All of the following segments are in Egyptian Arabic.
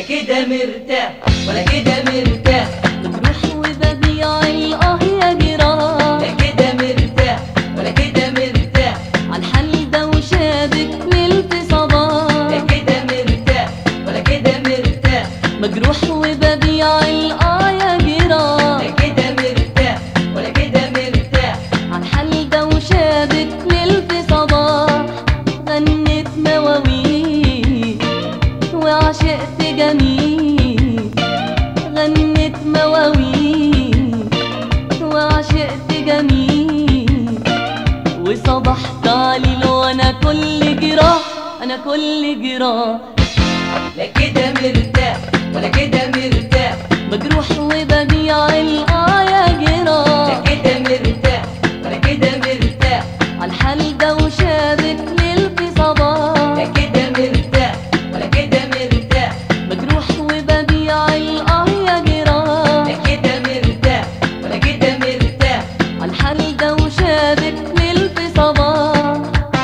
كده مرتاح ولا كده مرتاح مجروح وببيع الاه يا جراح لا كده مرتاح ولا كده مرتاح عالحال ده وشابك نلت لا صباح كده مرتاح ولا كده مرتاح مجروح وببيع الاه يا لا جراح كده مرتاح ولا كده مرتاح عالحال ده وشابك نلت صباح غنيت مواويل وعشقت جميل غنيت مواويل وعشقت جميل وصبحت عليل وانا كل جراح انا كل جراح لا كده مرتاح ولا كده مرتاح مجروح وببيع الآه يا لا جراح كده مرتاح ولا كده مرتاح عالحال ده وشابك ليلتي لا صباح كده مرتاح ولا كده مرتاح مجروح وببيع الآه يا لا جراح كده مرتاح ولا كده مرتاح عالحال ده وشابك ليلتي صباح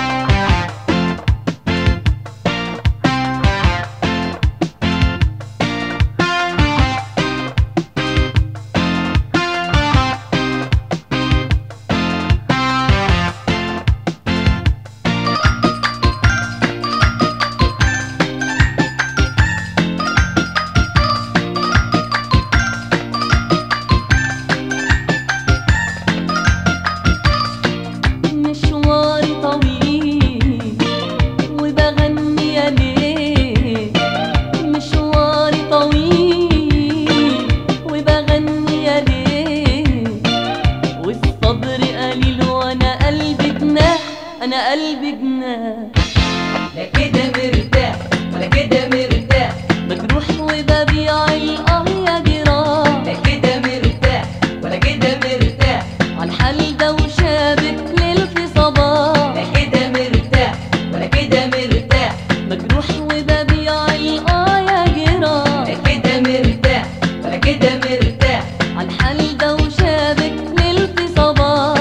مشواري طويل وبغني يا ليل مشواري طويل وبغني يا ليل والصبر قليل وانا قلبي جناح انا قلبي جناح لا كده مرتاح ولا كده مرتاح مجروح وببيع الاه يا جراح لا كده مرتاح ولا كده مرتاح عالحال ده وشابك ليلتي صباح لا كده مرتاح ولا كده مرتاح مجروح وببيع الآه يا جراح لا كده مرتاح ولا كده مرتاح عالحال ده وشابك ليلتي صباح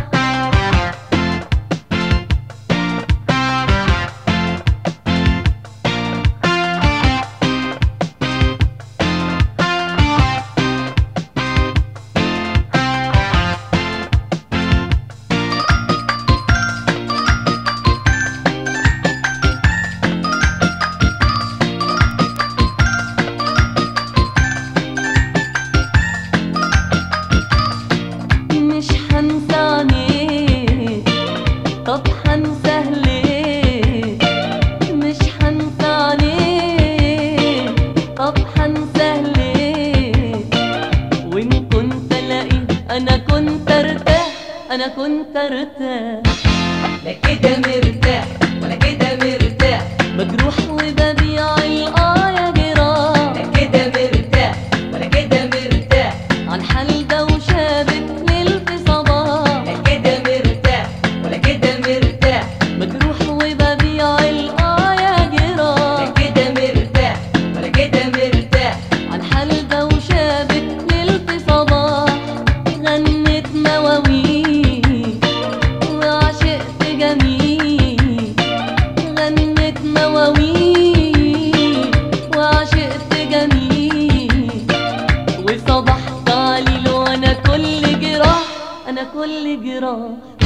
مش هنسى عينيك طب هنساه ليه مش هنسى عينيك طب هنساه ليه وان كنت الاقي انا كنت ارتاح انا كنت ارتاح لا كده مرتاح ولا كده مرتاح مجروح وببيع الآه يا جراح لا كده مرتاح ولا كده مرتاح عالحال ده وشابك ليلتي صباح لا كده مرتاح ولا كده مرتاح مجروح وببيع الآه يا لا جراح كده مرتاح ولا كده مرتاح عالحال ده وشابك ليلتي صباح غنيت مواويل وعشقت جميل غنيت مواويل وعشقت جميل وصبحت عليل وانا كل جراح انا كل جراح